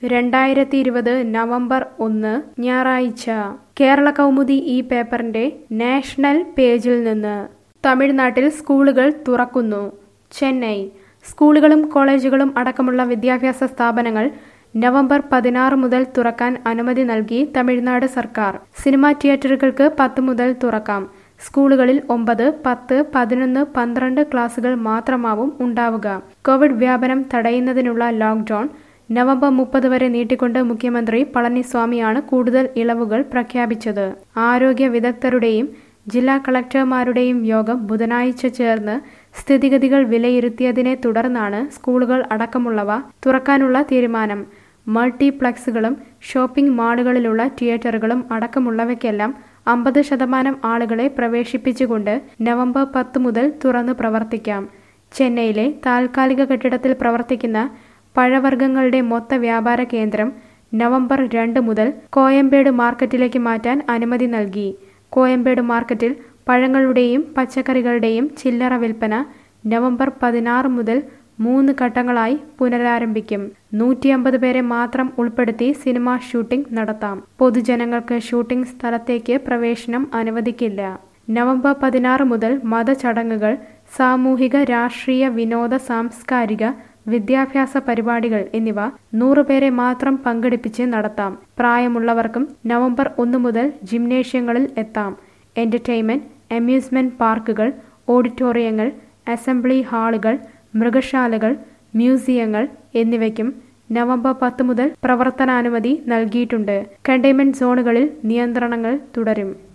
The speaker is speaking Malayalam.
രണ്ടായിരത്തി ഇരുപത് നവംബർ ഒന്ന് ഞായറാഴ്ച കേരള കൗമുദി ഈ പേപ്പറിന്റെ നാഷണൽ പേജിൽ നിന്ന് തമിഴ്നാട്ടിൽ സ്കൂളുകൾ തുറക്കുന്നു ചെന്നൈ സ്കൂളുകളും കോളേജുകളും അടക്കമുള്ള വിദ്യാഭ്യാസ സ്ഥാപനങ്ങൾ നവംബർ പതിനാറ് മുതൽ തുറക്കാൻ അനുമതി നൽകി തമിഴ്നാട് സർക്കാർ സിനിമാ തിയേറ്ററുകൾക്ക് പത്ത് മുതൽ തുറക്കാം സ്കൂളുകളിൽ ഒമ്പത് പത്ത് പതിനൊന്ന് പന്ത്രണ്ട് ക്ലാസുകൾ മാത്രമാവും ഉണ്ടാവുക കോവിഡ് വ്യാപനം തടയുന്നതിനുള്ള ലോക്ക്ഡൌൺ നവംബർ മുപ്പത് വരെ നീട്ടിക്കൊണ്ട് മുഖ്യമന്ത്രി പളനിസ്വാമിയാണ് കൂടുതൽ ഇളവുകൾ പ്രഖ്യാപിച്ചത് ആരോഗ്യ വിദഗ്ധരുടെയും ജില്ലാ കളക്ടർമാരുടെയും യോഗം ബുധനാഴ്ച ചേർന്ന് സ്ഥിതിഗതികൾ വിലയിരുത്തിയതിനെ തുടർന്നാണ് സ്കൂളുകൾ അടക്കമുള്ളവ തുറക്കാനുള്ള തീരുമാനം മൾട്ടിപ്ലക്സുകളും ഷോപ്പിംഗ് മാളുകളിലുള്ള തിയേറ്ററുകളും അടക്കമുള്ളവയ്ക്കെല്ലാം അമ്പത് ശതമാനം ആളുകളെ പ്രവേശിപ്പിച്ചുകൊണ്ട് നവംബർ പത്ത് മുതൽ തുറന്ന് പ്രവർത്തിക്കാം ചെന്നൈയിലെ താൽക്കാലിക കെട്ടിടത്തിൽ പ്രവർത്തിക്കുന്ന പഴവർഗ്ഗങ്ങളുടെ മൊത്ത വ്യാപാര കേന്ദ്രം നവംബർ രണ്ട് മുതൽ കോയമ്പേട് മാർക്കറ്റിലേക്ക് മാറ്റാൻ അനുമതി നൽകി കോയമ്പേട് മാർക്കറ്റിൽ പഴങ്ങളുടെയും പച്ചക്കറികളുടെയും ചില്ലറ വിൽപ്പന നവംബർ പതിനാറ് മുതൽ മൂന്ന് ഘട്ടങ്ങളായി പുനരാരംഭിക്കും നൂറ്റി അമ്പത് പേരെ മാത്രം ഉൾപ്പെടുത്തി സിനിമാ ഷൂട്ടിംഗ് നടത്താം പൊതുജനങ്ങൾക്ക് ഷൂട്ടിംഗ് സ്ഥലത്തേക്ക് പ്രവേശനം അനുവദിക്കില്ല നവംബർ പതിനാറ് മുതൽ മതചടങ്ങുകൾ സാമൂഹിക രാഷ്ട്രീയ വിനോദ സാംസ്കാരിക വിദ്യാഭ്യാസ പരിപാടികൾ എന്നിവ നൂറുപേരെ മാത്രം പങ്കെടുപ്പിച്ച് നടത്താം പ്രായമുള്ളവർക്കും നവംബർ ഒന്ന് മുതൽ ജിംനേഷ്യങ്ങളിൽ എത്താം എന്റർടൈൻമെന്റ് അമ്യൂസ്മെന്റ് പാർക്കുകൾ ഓഡിറ്റോറിയങ്ങൾ അസംബ്ലി ഹാളുകൾ മൃഗശാലകൾ മ്യൂസിയങ്ങൾ എന്നിവയ്ക്കും നവംബർ പത്ത് മുതൽ പ്രവർത്തനാനുമതി നൽകിയിട്ടുണ്ട് കണ്ടെയ്ൻമെന്റ് സോണുകളിൽ നിയന്ത്രണങ്ങൾ തുടരും